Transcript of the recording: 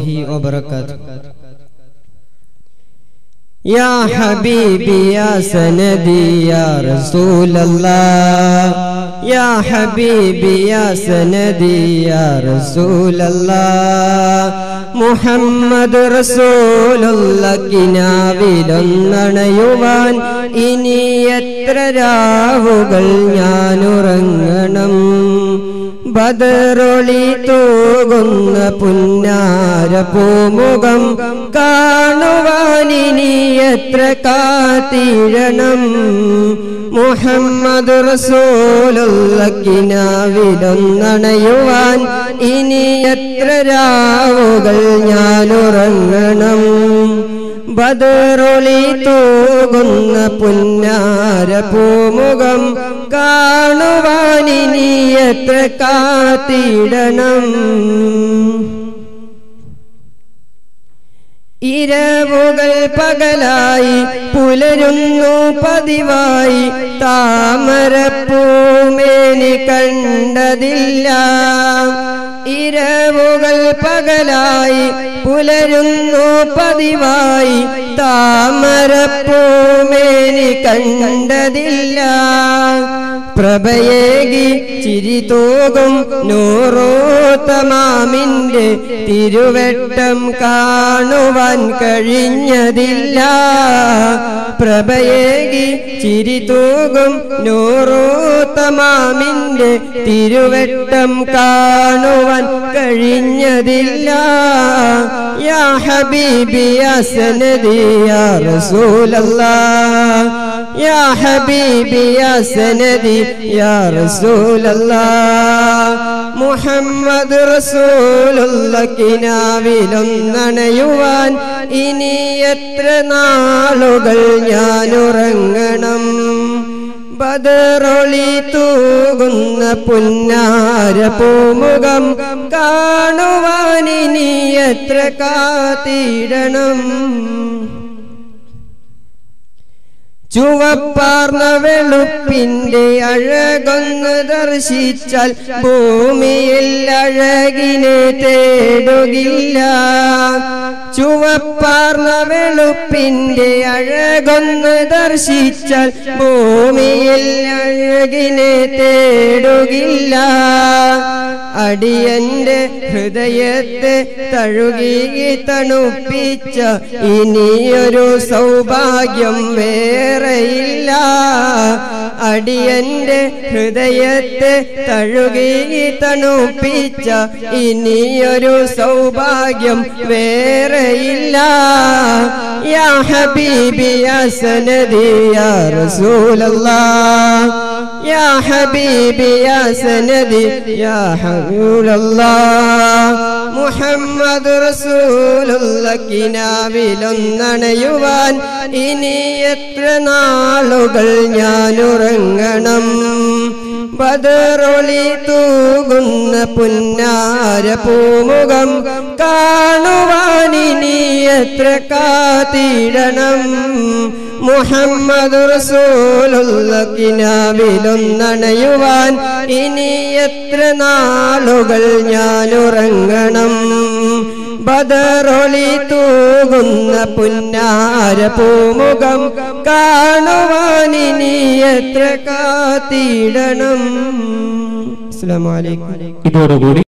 وبركاته يا حبيبي يا سندي يا رسول الله يا حبيبي يا سندي يا رسول الله മുഹമ്മദ് റസൂലുള്ള കിനാവിലൊന്നണയുവാൻ ഇനി എത്ര രാവുകൾ ഞാൻ ഉറങ്ങണം ബദറൊളി തൂകുന്ന പുന്നാര പൂമുഖം കാണുവാനിനി എത്ര കാത്തിഴണം മുഹമ്മദ് റസൂലുള്ള കിനാവിലൊന്നണയുവാൻ ഇനി എത്ര രാവുകൾ ഞാൻ ഉറങ്ങണം ബദറൊളി തൂകുന്ന പുന്നാര പൂമുഖം കാണുവാനിനി എത്ര കാത്തിടണം ഇരവുകൾ പകലായി പുലരുന്നു പതിവായി താമരപ്പൂമേനി കണ്ടതില്ല ഇരവുകൾ പകലായി പുലരുന്നു പതിവായി താമരപ്പൂമേനി കണ്ടതില്ല പ്രഭയേകി ചിരി തൂകും നൂറോത്തമാമിന്റെ തിരുവെട്ടം കാണുവാൻ കഴിഞ്ഞതില്ല പ്രഭയേകി ചിരി തൂകും നൂറോത്തമാമിന്റെ തിരുവെട്ടം കാണുവാൻ കഴിഞ്ഞതില്ല യാ ഹബീബി യാ സനദി യാ റസൂലല്ലാഹ് يا حبيبي يا سندي يا رسول الله മുഹമ്മദ് റസൂലുള്ള കിനാവിലൊന്നണയുവാൻ ഇനി എത്ര നാളുകൾ ഞാൻ ഉറങ്ങണം ബദറൊളി തൂകുന്ന പുന്നാര പൂമുഖം കാണുവാൻ ഇനി എത്ര കാത്തിടണം ചുവപ്പാർന്ന വെളുപ്പിന്റെ അഴകൊന്ന് ദർശിച്ചാൽ ഭൂമിയിൽ അഴകിനെ തേടുകില്ല ചുവപ്പാർന്ന വെളുപ്പിന്റെ അഴകൊന്ന് ദർശിച്ചാൽ ഭൂമിയിൽ അഴകിനെ തേടുകില്ല അടിയന്റെ ഹൃദയത്തെ തഴുകി തണുപ്പിച്ച ഇനിയൊരു സൗഭാഗ്യം വേറെയില്ല അടിയന്റെ ഹൃദയത്തെ തഴുകി തണുപ്പിച്ച ഇനിയൊരു സൗഭാഗ്യം വേറെയില്ല യാ ഹബീബി യാ സനദി യാ റസൂലല്ലാഹ് يا حبيبي يا سندي يا حبيب الله മുഹമ്മദ് റസൂലുള്ള കിനാവിലൊന്നണയുവാൻ ഇനി എത്ര നാളുകൾ ഞാൻ ഉറങ്ങണം ബദറൊളി തൂകുന്ന പുന്നാര പൂമുഖം കാണുവാൻ ഇനി എത്ര കാത്തിടണം മുഹമ്മദ് റസൂലുള്ള കിനാവിലൊന്നണയുവാൻ ഇനി എത്ര നാളുകൾ ഞാൻ ഉറങ്ങണം ബദറൊളി തൂകുന്ന പുന്നാര പൂമുഖം കാണുവാൻ ഇനി എത്ര കാത്തിടണം അസ്സലാമു അലൈക്കും ഇതോടുകൂടി